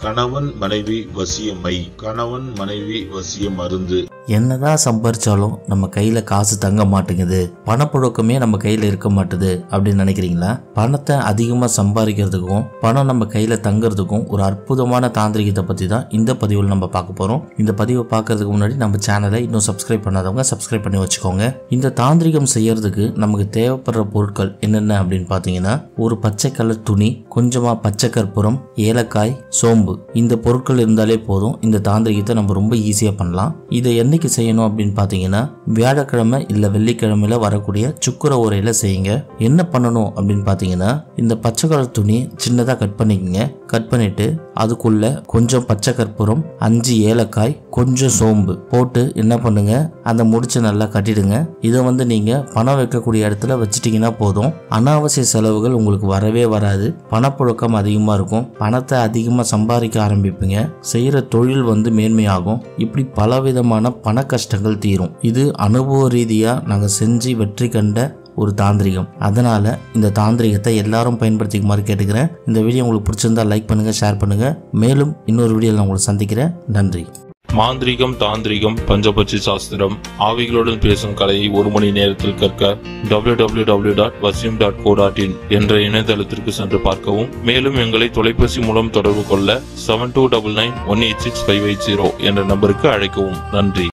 கணவன் மனைவி வசியமை கணவன் மனைவி வசிய மருந்து என்னதான் சம்பாரிச்சாலும் நம்ம கையில காசு தங்க மாட்டேங்குது பணப்புழக்கமே நம்ம கையில இருக்க மாட்டுது அப்படின்னு நினைக்கிறீங்களா பணத்தை அதிகமா சம்பாதிக்கிறதுக்கும் பணம் நம்ம கையில தங்குறதுக்கும் ஒரு அற்புதமான தாந்திரிகத்தை பத்தி தான் இந்த பதிவில் நம்ம பார்க்க போறோம் இந்த பதிவை பார்க்கறதுக்கு முன்னாடி நம்ம சேனலை இன்னும் சப்ஸ்கிரைப் பண்ணாதவங்க சப்ஸ்கிரைப் பண்ணி வச்சுக்கோங்க இந்த தாந்திரிகம் செய்யறதுக்கு நமக்கு தேவைப்படுற பொருட்கள் என்னென்ன அப்படின்னு பார்த்தீங்கன்னா ஒரு பச்சை கலர் துணி கொஞ்சமா பச்சை கற்பூரம் ஏலக்காய் சோம்பு இந்த பொருட்கள் இருந்தாலே போதும் இந்த தாந்திரிகத்தை நம்ம ரொம்ப ஈஸியாக பண்ணலாம் இதை என்னைக்கு செய்யணும் அப்படின்னு பார்த்தீங்கன்னா வியாழக்கிழமை இல்லை வெள்ளிக்கிழமையில வரக்கூடிய சுக்கர உரையில செய்யுங்க என்ன பண்ணணும் அப்படின்னு பார்த்தீங்கன்னா இந்த பச்சை கலர் துணி சின்னதாக கட் பண்ணிக்கங்க கட் பண்ணிட்டு அதுக்குள்ள கொஞ்சம் பச்சை கற்பூரம் அஞ்சு ஏலக்காய் கொஞ்சம் சோம்பு போட்டு என்ன பண்ணுங்க அந்த முடிச்சை நல்லா கட்டிடுங்க இதை வந்து நீங்க பணம் வைக்கக்கூடிய இடத்துல வச்சிட்டீங்கன்னா போதும் அனாவசிய செலவுகள் உங்களுக்கு வரவே வராது பணப்புழக்கம் அதிகமாக இருக்கும் பணத்தை அதிகமாக சம்பாதிக்க ஆரம்பிப்பீங்க செய்கிற தொழில் வந்து மேன்மையாகும் இப்படி பலவிதமான பண கஷ்டங்கள் தீரும் இது அனுபவ ரீதியாக நாங்கள் செஞ்சு வெற்றி கண்ட ஒரு தாந்திரிகம் அதனால இந்த தாந்திரிகத்தை எல்லாரும் பயன்படுத்திக்குமாறு கேட்டுக்கிறேன் இந்த வீடியோ உங்களுக்கு பிடிச்சிருந்தா லைக் பண்ணுங்க ஷேர் பண்ணுங்க மேலும் இன்னொரு வீடியோவில் நான் உங்களை சந்திக்கிறேன் நன்றி மாந்திரிகம் தாந்திரிகம் பஞ்சபட்சி சாஸ்திரம் ஆவிகளுடன் பேசும் கலையை ஒரு மணி நேரத்தில் கற்க www.vasim.co.in dot dot dot in என்ற இணையதளத்திற்கு சென்று பார்க்கவும் மேலும் எங்களை தொலைபேசி மூலம் தொடர்பு கொள்ள seven two double nine one eight six five eight zero என்ற நம்பருக்கு அழைக்கவும் நன்றி